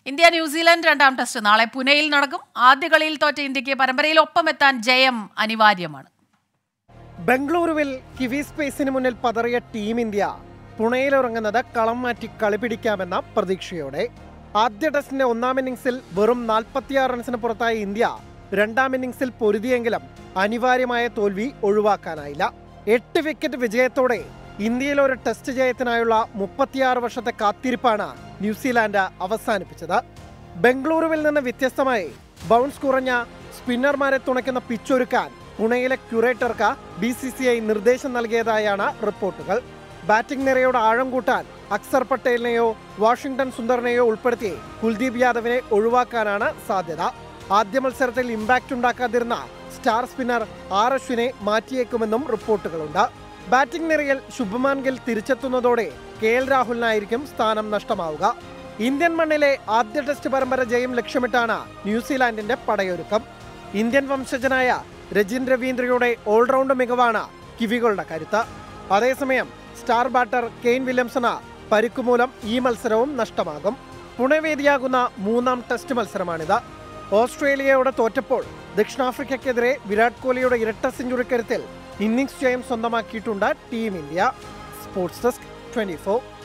India New Zealand രണ്ടാം test നാളെ പുനെയിൽ നടക്കും ആദ്യ കളിയിൽ തോറ്റ ഇന്ത്യക്ക് പരമ്പരയിൽ ഒപ്പമെത്താൻ ജയം അനിവാര്യമാണ് ബംഗളൂരുവിൽ കിവി സ്പേസിന് മുന്നിൽ പതറിയ ടീം ഇന്ത്യ പുണയിലിറങ്ങുന്നത് കളം മാറ്റി കളി പിടിക്കാമെന്ന പ്രതീക്ഷയോടെ ആദ്യ ടെസ്റ്റിന്റെ ഒന്നാം ഇന്നിംഗ്സിൽ വെറും 46 റൺസിന് പുറത്തായ ഇന്ത്യ രണ്ടാം ഇന്നിംഗ്സിൽ പൊരുതിയെങ്കിലും അനിവാര്യമായ തോൽവി ഒഴിവാക്കാനായില്ല എട്ട് വിക്കറ്റ് വിജയത്തോടെ ഇന്ത്യയിൽ ഒരു ടെസ്റ്റ് ജയത്തിനായുള്ള മുപ്പത്തിയാറ് വർഷത്തെ കാത്തിരിപ്പാണ് ന്യൂസിലാൻഡ് അവസാനിപ്പിച്ചത് ബംഗളൂരുവിൽ നിന്ന് വ്യത്യസ്തമായി ബൗൺസ് കുറഞ്ഞ സ്പിന്നർമാരെ തുണയ്ക്കുന്ന പിച്ചൊരുക്കാൻ പുണെയിലെ ക്യൂറേറ്റർക്ക് ബി സി സി ഐ നിർദ്ദേശം നൽകിയതായാണ് റിപ്പോർട്ടുകൾ ബാറ്റിംഗ് നിരയുടെ ആഴം കൂട്ടാൻ അക്സർ പട്ടേലിനെയോ വാഷിംഗ്ടൺ സുന്ദറിനെയോ ഉൾപ്പെടുത്തി കുൽദീപ് യാദവിനെ ഒഴിവാക്കാനാണ് സാധ്യത ആദ്യ മത്സരത്തിൽ ഇമ്പാക്റ്റ് ഉണ്ടാക്കാതിരുന്ന സ്റ്റാർ സ്പിന്നർ ആർ അശ്വിനെ മാറ്റിയേക്കുമെന്നും റിപ്പോർട്ടുകളുണ്ട് ബാറ്റിംഗ് നിരയിൽ ശുഭ്മാൻ ഗിൽ തിരിച്ചെത്തുന്നതോടെ കെ എൽ രാഹുലിനായിരിക്കും സ്ഥാനം നഷ്ടമാവുക ഇന്ത്യൻ മണ്ണിലെ ആദ്യ ടെസ്റ്റ് പരമ്പര ജയം ലക്ഷ്യമിട്ടാണ് ന്യൂസിലാൻഡിന്റെ പടയൊരുക്കം ഇന്ത്യൻ വംശജനായ രജിൻ രവീന്ദ്രയുടെ ഓൾറൗണ്ട് മികവാണ് കിവികളുടെ കരുത്ത് അതേസമയം സ്റ്റാർ ബാറ്റർ കെയ്ൻ വില്യംസണ് പരിക്കുമൂലം ഈ മത്സരവും നഷ്ടമാകും പുണെ വേദിയാകുന്ന മൂന്നാം ടെസ്റ്റ് മത്സരമാണിത് ഓസ്ട്രേലിയയോട് തോറ്റപ്പോൾ ദക്ഷിണാഫ്രിക്കയ്ക്കെതിരെ വിരാട് കോഹ്ലിയുടെ ഇരട്ട സെഞ്ചുറി കരുത്തിൽ ഇന്നിംഗ്സ് ജയം സ്വന്തമാക്കിയിട്ടുണ്ട് team India sports desk twenty